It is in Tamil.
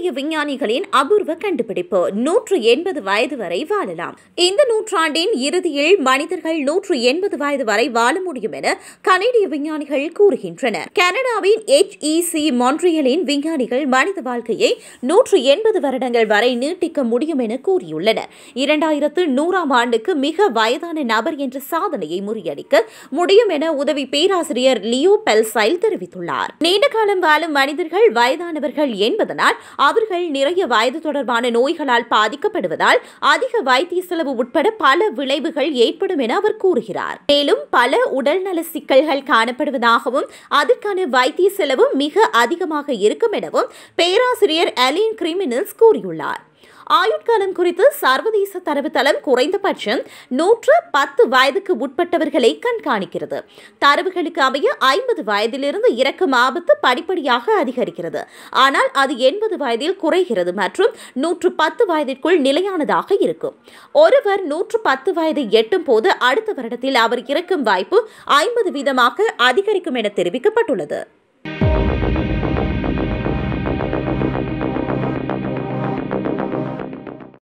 கனேடிய விஞ்ஞானிகளின் அபூர்வ கண்டுபிடிப்பு நூற்று எண்பது வயது வரை வாழலாம் இந்த நூற்றாண்டின் இறுதியில் மனிதர்கள் நூற்று எண்பது வயது வரை வாழ முடியும் என கனேடிய விஞ்ஞானிகள் கூறுகின்றனர் கனடாவின் HEC மான்ட்ரியலின் விஞ்ஞானிகள் மனித வாழ்க்கையை நூற்று எண்பது வருடங்கள் வரை நீட்டிக்க முடியும் என கூறியுள்ளனர் இரண்டாயிரத்து நூறாம் ஆண்டுக்கு மிக வயதான நபர் என்ற சாதனையை முறியடிக்க முடியும் என உதவி பேராசிரியர் லியோ பெல்சைல் தெரிவித்துள்ளார் நீண்ட காலம் வாழும் மனிதர்கள் வயதானவர்கள் என்பதனால் அவர்கள் நிறைய வயது தொடர்பான நோய்களால் பாதிக்கப்படுவதால் அதிக வைத்திய செலவு உட்பட பல விளைவுகள் ஏற்படும் என அவர் கூறுகிறார் மேலும் பல உடல்நல சிக்கல்கள் காணப்படுவதாகவும் அதற்கான வைத்திய செலவு மிக அதிகமாக இருக்கும் எனவும் பேராசிரியர் அலின் கிரிமினல்ஸ் கூறியுள்ளார் ஆயுட்காலம் குறித்து சர்வதேச தரவுத்தளம் குறைந்தபட்சம் நூற்று பத்து வயதுக்கு உட்பட்டவர்களை கண்காணிக்கிறது தரவுகளுக்கு அமைய ஐம்பது வயதிலிருந்து இறக்கும் ஆபத்து படிப்படியாக அதிகரிக்கிறது ஆனால் அது எண்பது வயதில் குறைகிறது மற்றும் நூற்று பத்து வயதிற்குள் நிலையானதாக இருக்கும் ஒருவர் நூற்று பத்து வயதை எட்டும் போது அடுத்த வருடத்தில் அவர் இறக்கும் வாய்ப்பு ஐம்பது வீதமாக அதிகரிக்கும் என தெரிவிக்கப்பட்டுள்ளது